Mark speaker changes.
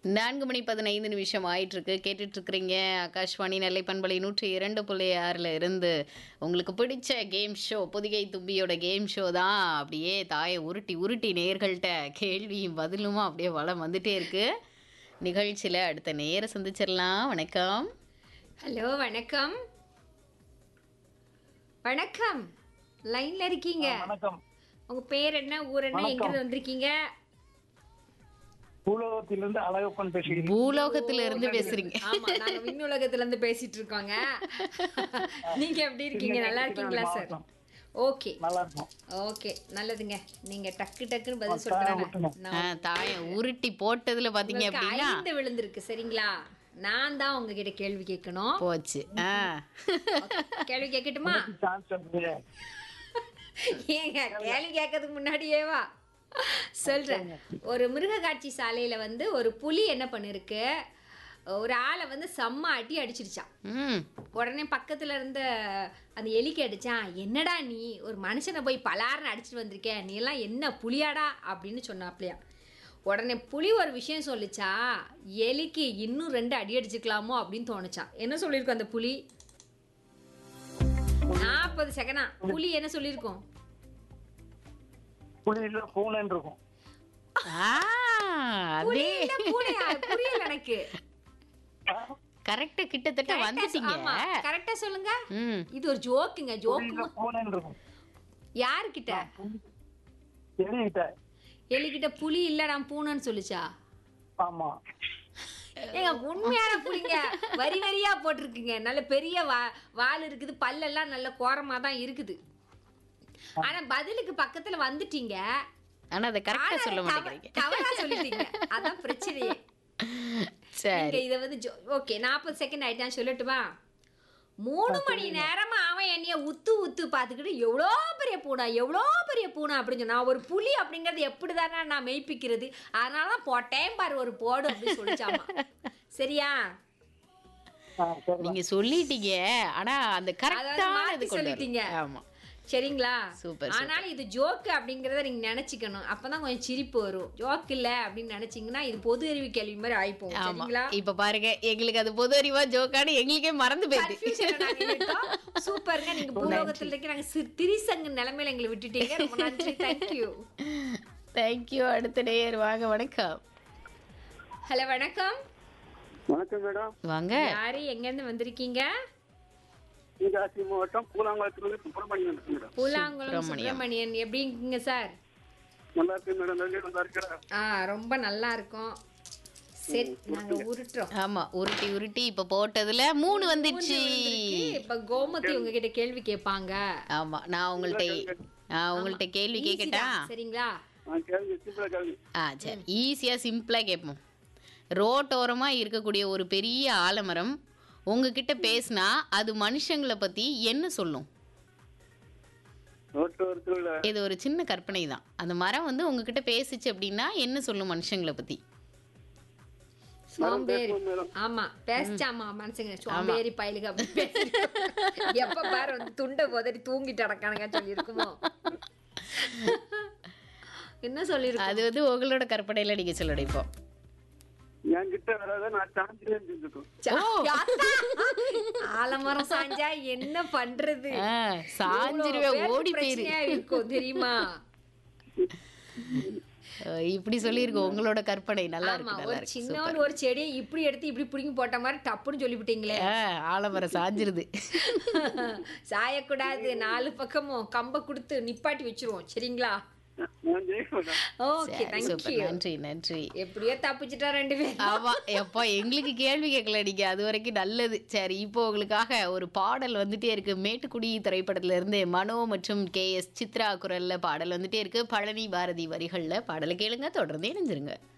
Speaker 1: நான்கு மணி பதினைந்து நிமிஷம் ஆயிட்டு இருக்கு கேட்டுட்டு இருக்கிறீங்க ஆகாஷ்வாணி நெல்லை பண்பலை நூற்றி இரண்டு புள்ளி ஆறில் இருந்து உங்களுக்கு பிடிச்ச கேம் ஷோ புதிகை தும்பியோட கேம் ஷோ தான் அப்படியே தாயை உருட்டி உருட்டி நேர்கள்ட்ட கேள்வியும் பதிலுமா அப்படியே வளம் வந்துட்டே இருக்கு நிகழ்ச்சியில் அடுத்த நேர சந்திச்சிடலாம் வணக்கம்
Speaker 2: ஹலோ வணக்கம் வணக்கம் லைன்ல இருக்கீங்க
Speaker 3: வணக்கம்
Speaker 2: உங்க பேர் என்ன ஊர் என்ன எங்க இருந்து வந்திருக்கீங்க
Speaker 3: பூலோகத்திலிருந்து அழகப்பன் பேசுகிறேன்
Speaker 1: பூலோகத்துல இருந்து பேசுறீங்க
Speaker 2: ஆமா நாங்க விண்ணுலகத்துல இருந்து பேசிட்டு இருக்கோங்க நீங்க எப்படி இருக்கீங்க நல்லா இருக்கீங்களா சார் ஓகே
Speaker 3: நல்லா இருக்கும்
Speaker 2: ஓகே நல்லதுங்க நீங்க டக்கு டக்குன்னு பதில்
Speaker 3: விட்டுருங்க.
Speaker 2: சொல்றேன்
Speaker 1: ஆ, தாயை உருட்டி போட்டதுல பாத்தீங்க அப்படின்னா
Speaker 2: ஐந்து விழுந்திருக்கு சரிங்களா நான் தான் உங்ககிட்ட கேள்வி கேட்கணும்
Speaker 1: போச்சு ஆ
Speaker 2: கேள்வி கேட்கட்டுமா
Speaker 3: சான்ஸ் இருக்கு.
Speaker 2: ஏங்க கேள்வி கேட்கறதுக்கு முன்னாடியேவா சொல்றேன் ஒரு மிருக காட்சி சாலையில வந்து ஒரு புலி என்ன பண்ணிருக்கு ஒரு ஆளை வந்து செம்ம அடி அடிச்சிருச்சான்
Speaker 1: ம்
Speaker 2: உடனே பக்கத்துல இருந்த அந்த எலிக்கு அடிச்சான் என்னடா நீ ஒரு மனுஷனை போய் பலார்னு அடிச்சிட்டு வந்திருக்க நீ எல்லாம் என்ன புலியாடா அப்படின்னு சொன்னாப்லையா உடனே புலி ஒரு விஷயம் சொல்லிச்சா எலிக்கு இன்னும் ரெண்டு அடி அடிச்சுக்கலாமோ அப்படின்னு தோணுச்சான் என்ன சொல்லியிருக்கும் அந்த புலி நாற்பது செகண்டா புலி என்ன சொல்லியிருக்கோம்
Speaker 3: புலியில பூனைன்னு இருக்கும்
Speaker 1: ஆ அதே
Speaker 2: புலியில பூனையா? புரியல எனக்கு
Speaker 1: கரெக்டா கிட்டத்தட்ட வந்துட்டீங்க
Speaker 2: ஆமா கரெக்டா சொல்லுங்க
Speaker 1: ம்
Speaker 2: இது ஒரு ஜோக்குங்க ஜோக்கு
Speaker 3: புலியில பூனைன்னு இருக்கும்
Speaker 2: யாருக்கிட்ட
Speaker 3: எலிகிட்ட
Speaker 2: எலிக்கிட்ட புலி இல்ல நான் பூனைன்னு சொல்லுச்சா
Speaker 3: ஆமா
Speaker 2: ஏங்க உண்மையான புலிங்க வரி வரியா போட்டிருக்குங்க நல்ல பெரிய வா வால் இருக்குது பல்லெல்லாம் நல்ல கோரமா தான் இருக்குது ஆனா பதிலுக்கு பக்கத்துல வந்துட்டீங்க
Speaker 1: ஆனா அதை கரெக்டா
Speaker 2: ஆனா
Speaker 1: சொல்ல
Speaker 2: தவ-
Speaker 1: மாட்டேங்கிறீங்க
Speaker 2: தவறா சொல்லிட்டீங்க அதான் பிரச்சனையே
Speaker 1: சரி
Speaker 2: நீங்க இத வந்து ஓகே நாற்பது செகண்ட் ஆயிட்டான் சொல்லட்டுமா மூணு மணி நேரமா அவன் என்னைய உத்து உத்து பார்த்துக்கிட்டு எவ்வளோ பெரிய பூனை எவ்வளோ பெரிய பூனை அப்படின்னு சொன்னா ஒரு புலி அப்படிங்கறது எப்படிதானே நான் மெய்ப்பிக்கிறது அதனால தான் போட்டேன் பாரு ஒரு போடு அப்படின்னு சொல்லிச்சாமா சரியா
Speaker 3: ஆ, சரி
Speaker 1: நீங்க சொல்லிட்டீங்க ஆனா அந்த
Speaker 2: அதாவது
Speaker 1: கரெக்டான
Speaker 2: மாத்தி
Speaker 1: இது கொண்டு
Speaker 2: சொல்லிட்டீங்க.
Speaker 1: வரல. ஆமா
Speaker 2: சரிங்களா
Speaker 1: சூப்பர்,
Speaker 2: ஆனாலும் இது ஜோக்கு அப்படிங்கறத நீங்க நினைச்சுக்கணும் அப்பதான் கொஞ்சம் சிரிப்பு வரும் ஜோக் இல்ல அப்படின்னு நினைச்சீங்கன்னா இது பொது அறிவு கேள்வி மாதிரி ஆயிப்போம்
Speaker 1: ஆமா
Speaker 2: சரிங்களா
Speaker 1: இப்ப பாருங்க எங்களுக்கு அது பொது அறிவா ஜோக்கானு எங்களுக்கே மறந்து போயிடுது
Speaker 2: Confusion-ல நாங்க விட்டோம். சூப்பருங்க நீங்க பூலோகத்துல இருக்க நாங்க சி- திரிசங்கு நிலைமையில எங்களை விட்டுட்டீங்க ரொம்ப நன்றி தேங்க்யூ
Speaker 1: தேங்க்யூ அடுத்த நேயர் வாங்க வணக்கம்
Speaker 2: ஹலோ வணக்கம்
Speaker 3: வணக்கம் மேடம்
Speaker 1: வாங்க
Speaker 2: யாரு எங்க இருந்து வந்திருக்கீங்க
Speaker 3: தென்காசி மாவட்டம் பூலாங்குளத்திலிருந்து சுப்பிரமணியன் இருக்கு மேடம்
Speaker 2: பூலாங்குளம் சுப்பிரமணியன் எப்படி இருக்கீங்க சார்
Speaker 3: நல்லா இருக்கு மேடம் நல்லா நல்லா இருக்கிறேன்
Speaker 2: ஆ ரொம்ப நல்லா இருக்கும் சரி நாங்க உருட்டுறோம்
Speaker 1: ஆமா உருட்டி உருட்டி இப்ப போட்டதுல மூணு வந்துச்சு
Speaker 2: இப்ப கோமதி உங்ககிட்ட கேள்வி கேட்பாங்க
Speaker 1: ஆமா நான் உங்கள்ட்ட நான் உங்கள்ட்ட கேள்வி கேட்கட்டா
Speaker 2: Easy-தான், சரிங்களா
Speaker 3: கேள்வி சிம்பிளா கேள்வி
Speaker 1: ஆ சரி ஈஸியாக சிம்பிளாக கேட்போம் ரோட்டோரமாக இருக்கக்கூடிய ஒரு பெரிய ஆலமரம் உங்ககிட்ட பேசினா அது மனுஷங்களை பற்றி என்ன சொல்லும்
Speaker 3: ரோட்டோரத்தில்
Speaker 1: இது ஒரு சின்ன கற்பனை தான் அந்த மரம் வந்து உங்ககிட்ட பேசிச்சு அப்படின்னா என்ன சொல்லும் மனுஷங்களை பற்றி
Speaker 2: சோம்பேறி
Speaker 3: மேடம்
Speaker 2: ஆமா பேசிச்சாமா மனுஷங்க சோம்பேறி பயலுக அப்படி பேசிட்டு எப்ப பாரு வந்து துண்டை போதடி தூங்கிட்டு அடக்கானுங்க சொல்லி இருக்குமோ என்ன சொல்லிருக்கோம்
Speaker 1: அது வந்து உங்களோட கற்பனையில் நீங்கள் சொல்லணும் இப்போ
Speaker 3: என்கிட்ட வராத நான் சாஞ்சிலேன்னு செஞ்சுட்டோம்
Speaker 2: ஆலமரம் சாஞ்சா என்ன பண்றது
Speaker 1: ஆ, சாஞ்சிருவே
Speaker 2: இவ்வளவு பேருக்கு
Speaker 1: ஓடி போயிரு
Speaker 2: பிரச்சனையா இருக்கும் தெரியுமா
Speaker 1: அஹ், இப்படி சொல்லியிருக்கோம் உங்களோட கற்பனை நல்லா
Speaker 2: ஆமா
Speaker 1: இருக்கு நல்லா
Speaker 2: ஒரு
Speaker 1: இருக்கு
Speaker 2: சின்ன ஒரு செடியை இப்படி எடுத்து இப்படி புடிங்கி போட்ட மாதிரி டப்புன்னு சொல்லிவிட்டீங்களே
Speaker 1: ஆ, ஆலமரம் சாஞ்சிருது
Speaker 2: சாயக்கூடாது நாலு பக்கமும் கம்ப கொடுத்து நிப்பாட்டி வச்சிருவோம் சரிங்களா
Speaker 3: நான் ஜெயிக்க மாட்டேன்
Speaker 2: ஓகே
Speaker 1: சரி, சூப்பர்
Speaker 2: தேங்க்யூ
Speaker 1: நன்றி நன்றி
Speaker 2: எப்படியோ தப்பிச்சிட்டா ரெண்டு பேரும்
Speaker 1: ஆமா எப்பா எங்களுக்கு கேள்வி கேட்கல நீங்க அது வரைக்கும் நல்லது சரி இப்போ உங்களுக்காக ஒரு பாடல் வந்துட்டே இருக்கு மேட்டுக்குடி திரைப்படத்துல இருந்து மனோ மற்றும் கே எஸ் சித்ரா குரல்ல பாடல் வந்துட்டே இருக்கு பழனி பாரதி வரிகள்ல பாடலை கேளுங்க தொடர்ந்து இணைஞ்சிருங்க